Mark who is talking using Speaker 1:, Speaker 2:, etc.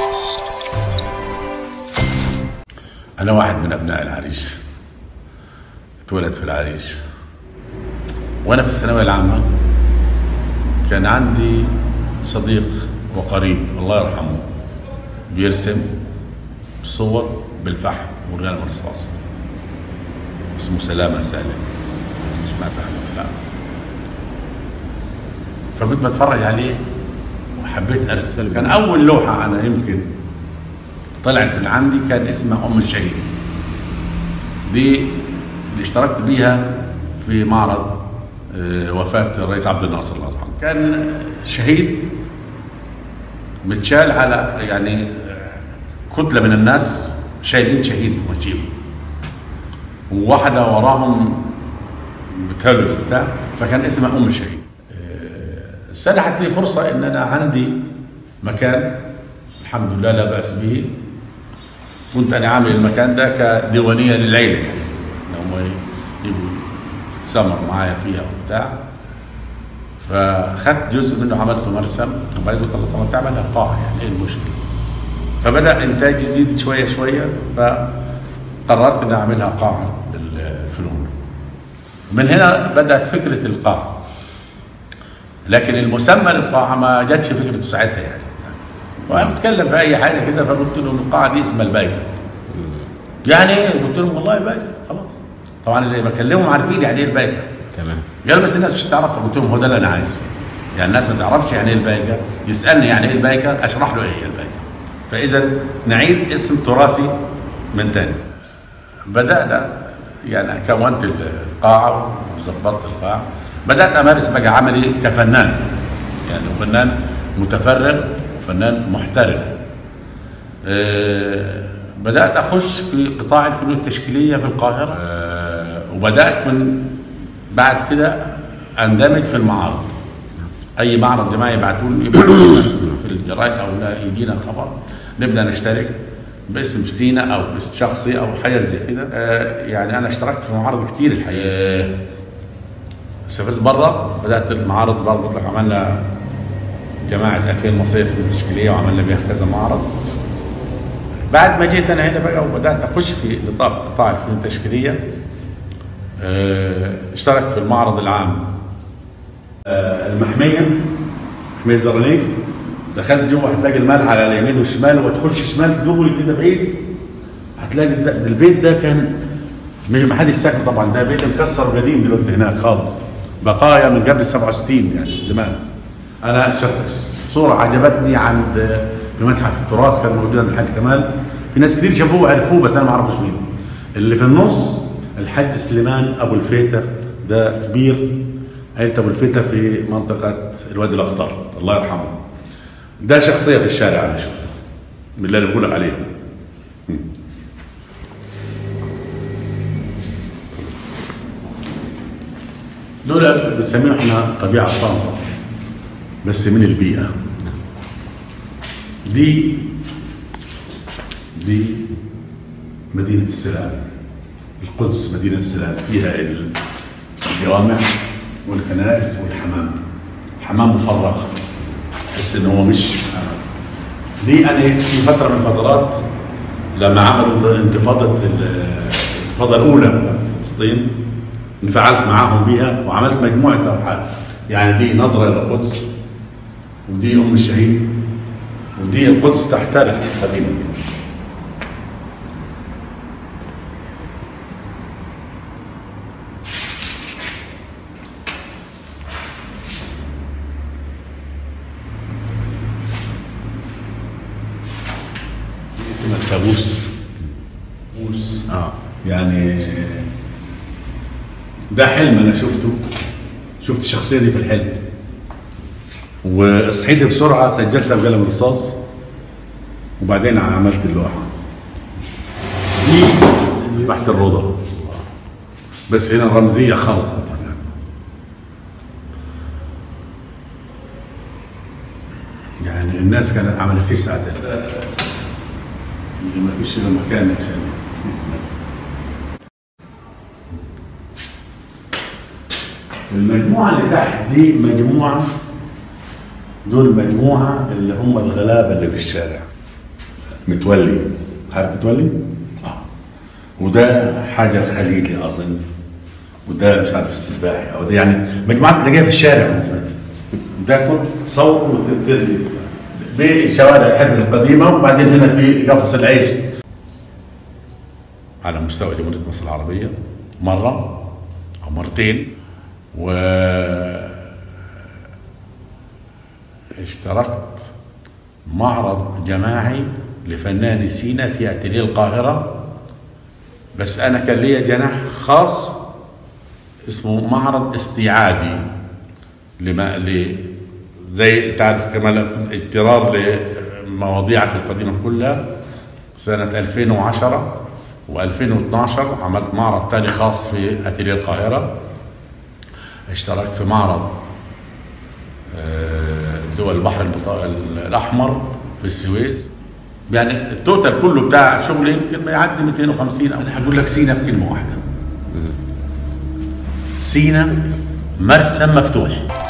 Speaker 1: أنا واحد من أبناء العريش اتولد في العريش وأنا في الثانوية العامة كان عندي صديق وقريب الله يرحمه بيرسم صور بالفحم والقلم الرصاص اسمه سلامة سالم سمعت عنه لا فكنت بتفرج عليه وحبيت ارسل كان اول لوحه انا يمكن طلعت من عندي كان اسمها ام الشهيد دي اللي اشتركت بيها في معرض آه، وفاه الرئيس عبد الناصر الله يرحمه كان شهيد متشال على يعني آه، كتله من الناس شايلين شهيد وماشيين وواحده وراهم بتهلل بتاع فكان اسمها ام الشهيد آه، سنحت لي فرصه ان انا عندي مكان الحمد لله لا باس به كنت انا عامل المكان ده كديوانيه للعيله يعني ان هم يبقوا يتسمر معايا فيها وبتاع فاخدت جزء منه عملته مرسم وبعدين قلت الله طب ما تعملها قاعه يعني ايه المشكله؟ فبدا انتاج يزيد شويه شويه فقررت اني اعملها قاعه للفنون من هنا بدات فكره القاعه لكن المسمى للقاعه ما جاتش فكرته ساعتها يعني وانا بتكلم في اي حاجه كده فقلت لهم القاعه دي اسمها البايكه يعني ايه؟ قلت لهم والله البايكه خلاص طبعا اللي بكلمهم عارفين يعني ايه البايكه
Speaker 2: تمام
Speaker 1: قالوا بس الناس مش تعرف قلت لهم هو ده اللي انا عايزه يعني الناس ما تعرفش يعني ايه البايكه يسالني يعني ايه البايكه اشرح له ايه هي البايكه فاذا نعيد اسم تراثي من تاني بدانا يعني كونت القاعه وظبطت القاعه بدات امارس بقى عملي كفنان يعني فنان متفرغ وفنان محترف آه، بدات اخش في قطاع الفنون التشكيليه في القاهره آه، وبدات من بعد كده اندمج في المعارض اي معرض جماعي يبعتوا لي يبعتوا في الجرايد او لا يجينا الخبر نبدا نشترك باسم سينا او باسم شخصي او حاجه زي كده آه، يعني انا اشتركت في معارض كتير الحقيقه آه، سافرت بره بدات المعارض برضه مطلق عملنا جماعه 2000 مصريه في التشكيليه وعملنا بها كذا معرض بعد ما جيت انا هنا بقى وبدات اخش في نطاق قطاع الفنون التشكيليه آه، اشتركت في المعرض العام آه، المحميه محميه الزرانيق دخلت جوه هتلاقي الملح على اليمين والشمال وما تدخلش شمال دغري كده بعيد هتلاقي ده ده البيت ده كان مش- ما حدش ساكن طبعا ده بيت مكسر وقديم دلوقتي هناك خالص بقايا من قبل 67 يعني زمان انا شفت صوره عجبتني عند في متحف التراث كان موجود عند الحاج كمال في ناس كتير شافوه وعرفوه بس انا ما اعرفش مين اللي في النص الحاج سليمان ابو الفيته ده كبير عيلة ابو الفيته في منطقه الوادي الاخضر الله يرحمه ده شخصيه في الشارع انا شفته من اللي انا بقول لك عليهم دول بنسميهم احنا طبيعه صامته بس من البيئه دي دي مدينه السلام القدس مدينه السلام فيها الجوامع والكنائس والحمام حمام مفرغ تحس ان هو مش دي انا في فتره من الفترات لما عملوا انتفاضه ال- الانتفاضه الاولى بتاعت فلسطين انفعلت معاهم بيها وعملت مجموعه لوحات يعني دي نظره الى القدس ودي ام الشهيد ودي القدس تحترق قديما دي اسمها الكابوس كابوس
Speaker 2: اه
Speaker 1: يعني ده حلم انا شفته شفت الشخصيه دي في الحلم وصحيت بسرعه سجلتها بقلم رصاص وبعدين عملت اللوحه دي دي تحت الروضه بس هنا رمزيه خالص طبعا يعني الناس كانت عملت فيه ساعتين اللي ما فيش الا مكان عشان المجموعة اللي تحت دي مجموعة دول مجموعة اللي هم الغلابة اللي في الشارع
Speaker 2: متولي عارف متولي؟ اه وده حاجه الخليلي اظن وده مش عارف السباحي او ده يعني مجموعات تلاقيها في الشارع ده كنت تصور وترمي بالشوارع الحتت القديمه وبعدين هنا في قفص العيش
Speaker 1: على مستوى جمهوريه مصر العربيه مره او مرتين و اشتركت معرض جماعي لفنان سينا في اتيليه القاهره بس انا كان ليا جناح خاص اسمه معرض استيعابي لما ل زي تعرف كما كنت اضطرار لمواضيعك القديمه كلها سنه 2010 و2012 عملت معرض تاني خاص في اتيليه القاهره اشتركت في معرض آه، دول البحر البط- الاحمر في السويس يعني التوتال كله بتاع شغلي يمكن ما يعدي 250 او انا هقول لك سينا في كلمه واحده سينا مرسم مفتوح